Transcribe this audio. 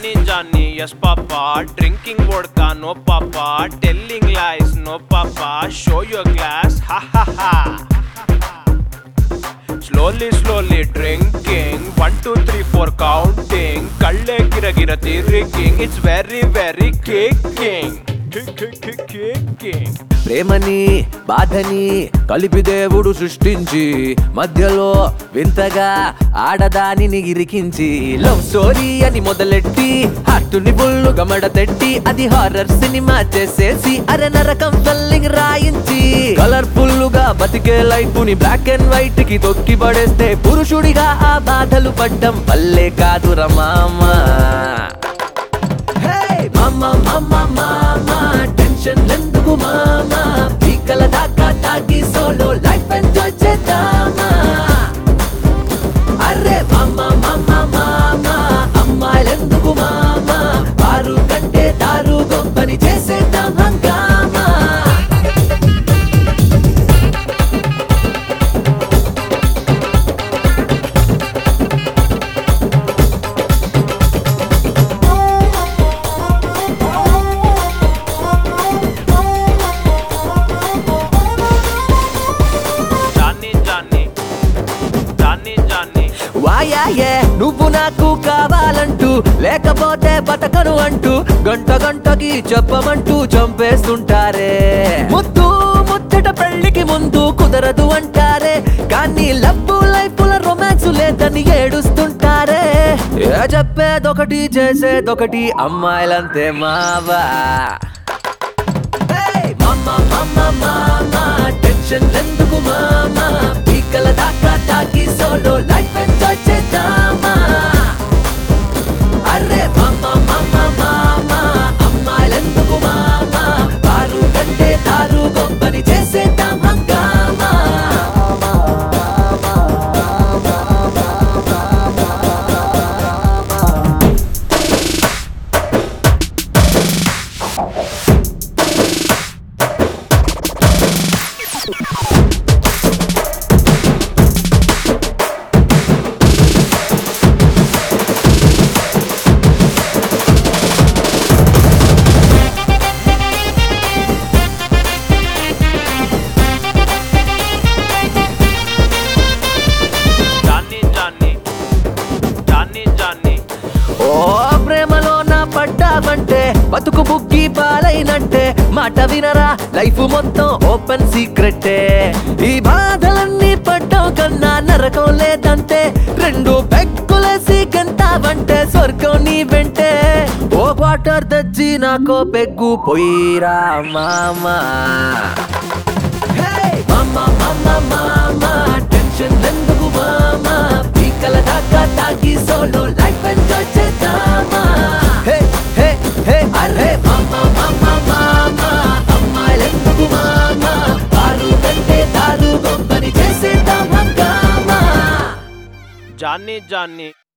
Johnny, Johnny, yes, Papa. Drinking vodka, no, Papa. Telling lies, no, Papa. Show your glass, ha ha ha. Slowly, slowly drinking. One, two, three, four, counting. Kalle gira gira tirking. It's very, very kicking. Kick, kick, kick, kicking. ప్రేమని బాధని కలిపి దేవుడు సృష్టించి మధ్యలో వింతగా ఆడదానిని ఇరికించి love story అని మొదలెట్టి హార్టుని బుల్లు గమడ తెట్టి అది హారర్ సినిమా చేసేసి అర నరకం ఫెల్లింగ్ రాయించి కలర్ఫుల్ గా బతికే లైఫ్ ని బ్లాక్ అండ్ వైట్ కి తొక్కి పడేస్తే పురుషుడిగా ఆ బాధలు పడ్డం వల్లే కాదు రమామా హే మామా మామా మామా టెన్షన్ ఎందుకు మామా పీకల దాకా తాగి సోలో లైఫ్ ఎంజాయ్ చేద్దామా అరే మామా మామా మామా అమ్మాయిలెందుకు మామా వారు కంటే దారు గొప్పని చేసేద్దాం హంగామా Johnny, Johnny. Johnny, Johnny. వాయాయే నువ్వు నాకు కావాలంటూ లేకపోతే బతకను అంటూ గంట గంటకి చెప్పమంటూ చంపేస్తుంటారే ముద్దు ముచ్చట పెళ్లికి ముందు కుదరదు అంటారే కానీ లవ్ లైఫ్ లో రొమాన్స్ లేదని ఏడుస్తుంటారే ఏ చెప్పేదొకటి చేసేదొకటి అమ్మాయిలంతే మావా Hey, mama, mama, mama, tension ఎందుకు మామా పీకల దాకా తాకి సోలో లైఫ్ ఎంజాయ్ చేద్దామా అరే మామా మామా మామా అమ్మాయిలెందుకు మామా వారు కంటే దారు గొప్పని చేసేద్దాం హంగామా Johnny, Johnny. Johnny, Johnny. ఓ ప్రేమలో నా పడ్డావంటే బతుకు బుగ్గి పాలైనంటే మాట వినరా లైఫ్ మొత్తం ఓపెన్ సీక్రెటే ఈ బాధలన్నీ పడ్డావు కన్నా నరకం లేదంటే రెండు పెక్కులేసి గంటావంటే స్వర్గం నీ వెంటే ఓ క్వార్టర్ తెచ్చి నాకో పెగ్గు పోయిరా మామా Hey, mama, mama, mama, tension ఎందుకు మామా పీకల దాకా తాగి సోలో లైఫ్ ఎంజాయ్ చేద్దామా హే హే హే అరే మామా మామా మామా అమ్మాయిలెందుకు మామా వారు కంటే దారు గొప్పని చేసేద్దాం హంగామా Johnny, Johnny.